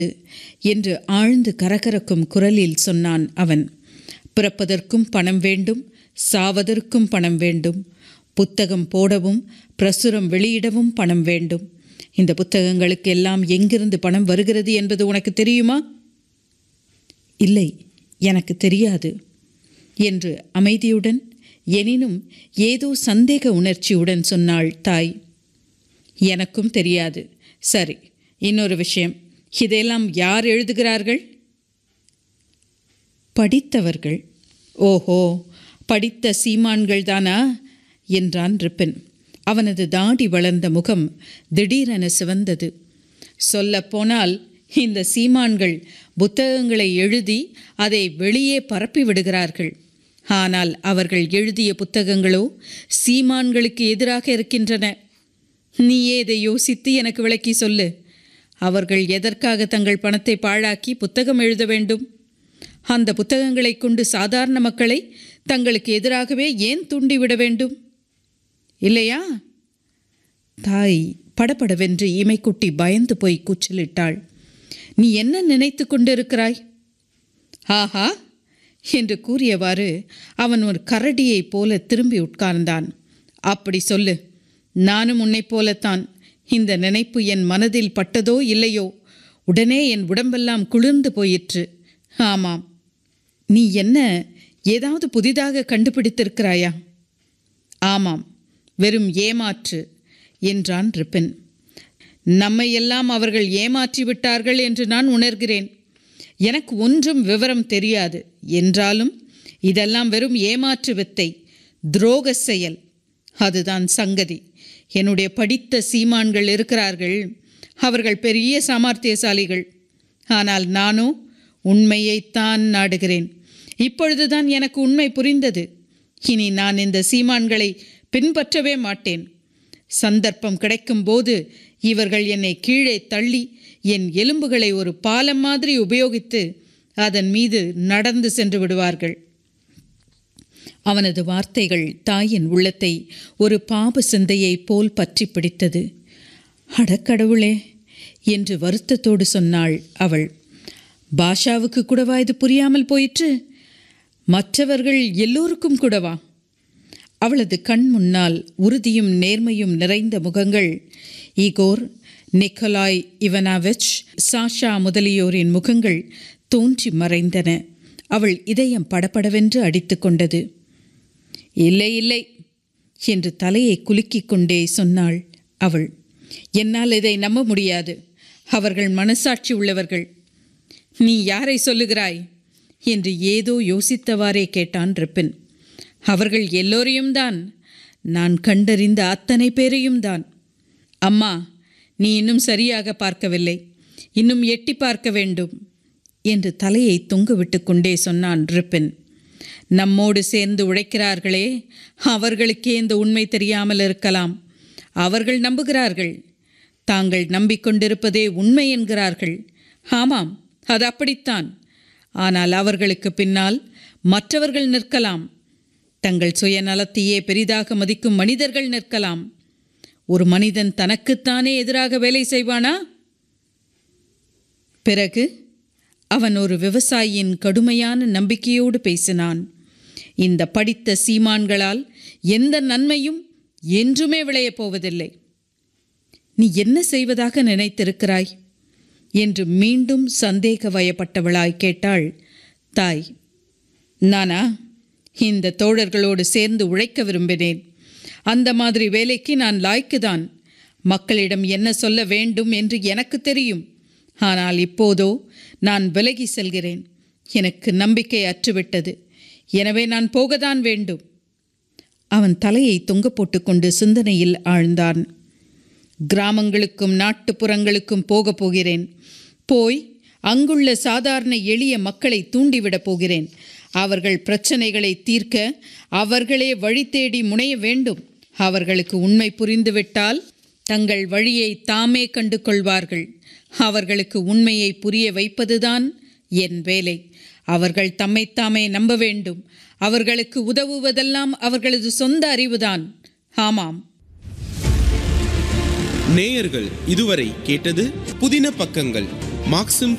என்று ஆழ்ந்து கரகரக்கும் குரலில் சொன்னான் அவன் பிறப்பதற்கும் பணம் வேண்டும் சாவதற்கும் பணம் வேண்டும் புத்தகம் போடவும் பிரசுரம் வெளியிடவும் பணம் வேண்டும் இந்த புத்தகங்களுக்கு எல்லாம் எங்கிருந்து பணம் வருகிறது என்பது உனக்கு தெரியுமா இல்லை எனக்கு தெரியாது என்று அமைதியுடன் எனினும் ஏதோ சந்தேக உணர்ச்சியுடன் சொன்னாள் தாய் எனக்கும் தெரியாது சரி இன்னொரு விஷயம் இதையெல்லாம் யார் எழுதுகிறார்கள் படித்தவர்கள் ஓஹோ படித்த சீமான்கள் தானா என்றான் ரிப்பன் அவனது தாடி வளர்ந்த முகம் திடீரென சிவந்தது சொல்லப்போனால் இந்த சீமான்கள் புத்தகங்களை எழுதி அதை வெளியே பரப்பி விடுகிறார்கள் ஆனால் அவர்கள் எழுதிய புத்தகங்களோ சீமான்களுக்கு எதிராக இருக்கின்றன நீயே இதை யோசித்து எனக்கு விளக்கி சொல்லு அவர்கள் எதற்காக தங்கள் பணத்தை பாழாக்கி புத்தகம் எழுத வேண்டும் அந்த புத்தகங்களை கொண்டு சாதாரண மக்களை தங்களுக்கு எதிராகவே ஏன் தூண்டிவிட வேண்டும் இல்லையா தாய் படபடவென்று இமைக்குட்டி பயந்து போய் கூச்சலிட்டாள் நீ என்ன நினைத்து கொண்டிருக்கிறாய் ஆஹா என்று கூறியவாறு அவன் ஒரு கரடியைப் போல திரும்பி உட்கார்ந்தான் அப்படி சொல்லு நானும் உன்னைப் போலத்தான் இந்த நினைப்பு என் மனதில் பட்டதோ இல்லையோ உடனே என் உடம்பெல்லாம் குளிர்ந்து போயிற்று ஆமாம் நீ என்ன ஏதாவது புதிதாக கண்டுபிடித்திருக்கிறாயா ஆமாம் வெறும் ஏமாற்று என்றான் ரிப்பன் நம்மையெல்லாம் அவர்கள் ஏமாற்றி விட்டார்கள் என்று நான் உணர்கிறேன் எனக்கு ஒன்றும் விவரம் தெரியாது என்றாலும் இதெல்லாம் வெறும் ஏமாற்று வித்தை துரோக செயல் அதுதான் சங்கதி என்னுடைய படித்த சீமான்கள் இருக்கிறார்கள் அவர்கள் பெரிய சாமர்த்தியசாலிகள் ஆனால் நானோ உண்மையைத்தான் நாடுகிறேன் இப்பொழுதுதான் எனக்கு உண்மை புரிந்தது இனி நான் இந்த சீமான்களை பின்பற்றவே மாட்டேன் சந்தர்ப்பம் கிடைக்கும்போது இவர்கள் என்னை கீழே தள்ளி என் எலும்புகளை ஒரு பாலம் மாதிரி உபயோகித்து அதன் மீது நடந்து சென்று விடுவார்கள் அவனது வார்த்தைகள் தாயின் உள்ளத்தை ஒரு பாப சிந்தையைப் போல் பற்றி பிடித்தது அடக்கடவுளே என்று வருத்தத்தோடு சொன்னாள் அவள் பாஷாவுக்கு கூடவா இது புரியாமல் போயிற்று மற்றவர்கள் எல்லோருக்கும் கூடவா அவளது கண் முன்னால் உறுதியும் நேர்மையும் நிறைந்த முகங்கள் ஈகோர் நிக்கலாய் இவனாவிச் சாஷா முதலியோரின் முகங்கள் தோன்றி மறைந்தன அவள் இதயம் படபடவென்று அடித்து கொண்டது இல்லை இல்லை என்று தலையை குலுக்கிக் கொண்டே சொன்னாள் அவள் என்னால் இதை நம்ப முடியாது அவர்கள் மனசாட்சி உள்ளவர்கள் நீ யாரை சொல்லுகிறாய் என்று ஏதோ யோசித்தவாறே கேட்டான் ரிப்பின் அவர்கள் எல்லோரையும் தான் நான் கண்டறிந்த அத்தனை பேரையும் தான் அம்மா நீ இன்னும் சரியாக பார்க்கவில்லை இன்னும் எட்டி பார்க்க வேண்டும் என்று தலையை தொங்கவிட்டு கொண்டே சொன்னான் ரிப்பின் நம்மோடு சேர்ந்து உழைக்கிறார்களே அவர்களுக்கே இந்த உண்மை தெரியாமல் இருக்கலாம் அவர்கள் நம்புகிறார்கள் தாங்கள் நம்பிக்கொண்டிருப்பதே உண்மை என்கிறார்கள் ஆமாம் அது அப்படித்தான் ஆனால் அவர்களுக்கு பின்னால் மற்றவர்கள் நிற்கலாம் தங்கள் சுயநலத்தையே பெரிதாக மதிக்கும் மனிதர்கள் நிற்கலாம் ஒரு மனிதன் தனக்குத்தானே எதிராக வேலை செய்வானா பிறகு அவன் ஒரு விவசாயியின் கடுமையான நம்பிக்கையோடு பேசினான் இந்த படித்த சீமான்களால் எந்த நன்மையும் என்றுமே விளையப் போவதில்லை நீ என்ன செய்வதாக நினைத்திருக்கிறாய் என்று மீண்டும் சந்தேக வயப்பட்டவளாய் கேட்டாள் தாய் நானா இந்த தோழர்களோடு சேர்ந்து உழைக்க விரும்பினேன் அந்த மாதிரி வேலைக்கு நான் லாய்க்குதான் மக்களிடம் என்ன சொல்ல வேண்டும் என்று எனக்கு தெரியும் ஆனால் இப்போதோ நான் விலகி செல்கிறேன் எனக்கு நம்பிக்கை அற்றுவிட்டது எனவே நான் போகத்தான் வேண்டும் அவன் தலையை தொங்க போட்டுக்கொண்டு சிந்தனையில் ஆழ்ந்தான் கிராமங்களுக்கும் நாட்டுப்புறங்களுக்கும் போகப் போகிறேன் போய் அங்குள்ள சாதாரண எளிய மக்களை தூண்டிவிடப் போகிறேன் அவர்கள் பிரச்சனைகளை தீர்க்க அவர்களே வழி தேடி முனைய வேண்டும் அவர்களுக்கு உண்மை புரிந்துவிட்டால் தங்கள் வழியை தாமே கண்டு கொள்வார்கள் அவர்களுக்கு உண்மையை புரிய வைப்பதுதான் என் வேலை அவர்கள் தம்மைத்தாமே நம்ப வேண்டும் அவர்களுக்கு உதவுவதெல்லாம் அவர்களது சொந்த அறிவுதான் ஆமாம் நேயர்கள் இதுவரை கேட்டது புதின பக்கங்கள் மார்க்சிம்